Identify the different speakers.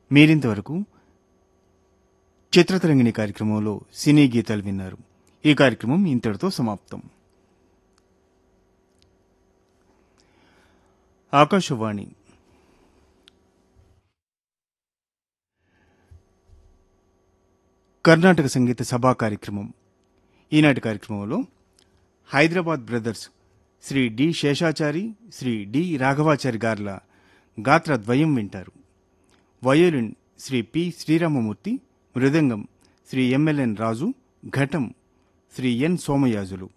Speaker 1: మీరింతవరకు చిత్రతరంగిణి కార్యక్రమంలో సినీ గీతాలు విన్నారు ఈ కార్యక్రమం ఇంతటితో సమాప్తం ఆకాశవాణి కర్ణాటక సంగీత సభా కార్యక్రమం ఈనాటి కార్యక్రమంలో Hyderabad brothers Shri D Seshachari Shri D Raghavachari గార్ల గాత్ర ద్వయం వింటారు వయోలిన్ శ్రీ పి శ్రీరామమూర్తి మృదంగం శ్రీ ఎంఎల్ఎన్ రాజు ఘటం శ్రీ ఎన్ సోమయాజులు